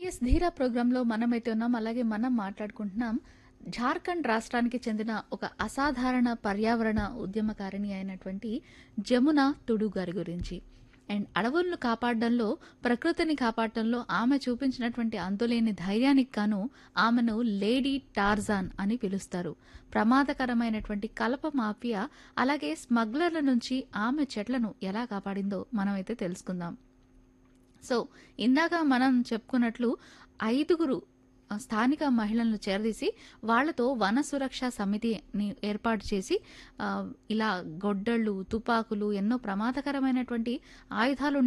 yes ధీరా ప్రోగ్రాంలో మనమైతే ఉన్నాం అలాగే మనం మాట్లాడుకుంటున్నాం జార్ఖండ్ రాష్ట్రానికి చెందిన ఒక అసాధారణ పర్యావరణ ఉద్యమకారిణి అయినటువంటి జమున తుడు గారి గురించి అండ్ అడవులను కాపాడడంలో ప్రకృతిని కాపాడడంలో ఆమె చూపించినటువంటి అంతులేని ధైర్యానికి గాను ఆమెను లేడీ టార్జాన్ అని పిలుస్తారు ప్రమాదకరమైనటువంటి కలప మాఫియా అలాగే స్మగ్లర్ల నుంచి ఆమె చెట్లను ఎలా కాపాడిందో మనమైతే తెలుసుకుందాం సో ఇందాక మనం చెప్పుకున్నట్లు ఐదుగురు ఆ, స్థానిక మహిళలను చేరదీసి వాళ్లతో వన సురక్ష సమితిని ఏర్పాటు చేసి ఆ, ఇలా గొడ్డళ్ళు తుపాకులు ఎన్నో ప్రమాదకరమైనటువంటి ఆయుధాలు